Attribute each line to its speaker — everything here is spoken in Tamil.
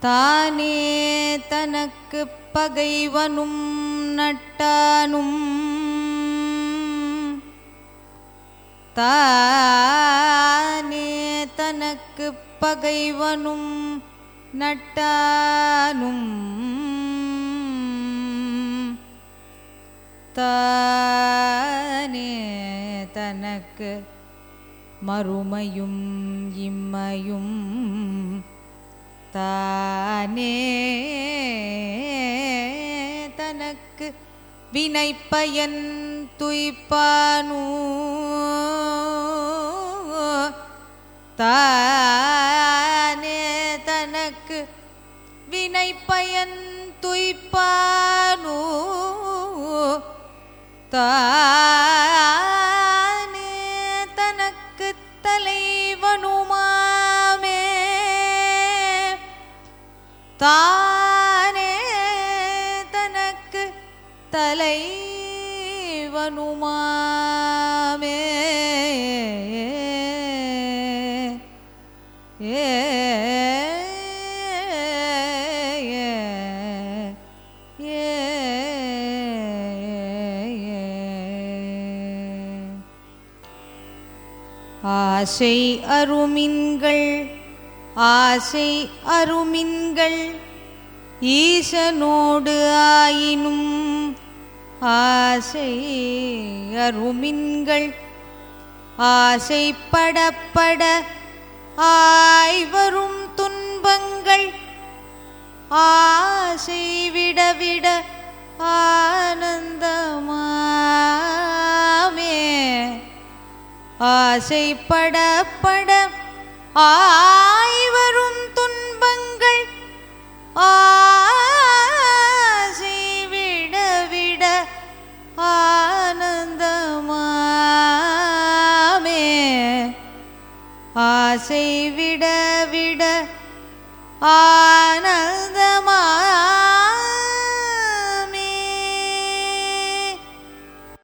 Speaker 1: தானே தனக்கு பகைவனும் நட்டானும் தானே தனக்கு பகைவனும் நட்டானும் தானே தனக்கு மறுமையும் இம்மையும் தானே தனக்கு வினைப்பயன் துய்ப்பானூ தானே தனக்கு வினைப்பயன் துய்ப்பானூ தானே தனக்கு தலைவனுமாமே தானே தனக்கு தலைவனுமாமே ஏ ஆசை அருமின்கள் ஆசை அருமின்கள் ஈசனோடு ஆயினும் ஆசை அருமின்கள் ஆசைப்படப்பட ஆய்வரும் துன்பங்கள் ஆசை விட விட ஆனந்தமாமே ஆசைப்படப்பட ஆய்வரும் துன்பங்கள் ஆசை விட விட ஆனந்தமாமே ஆசை விட விட ஆனந்தமாமே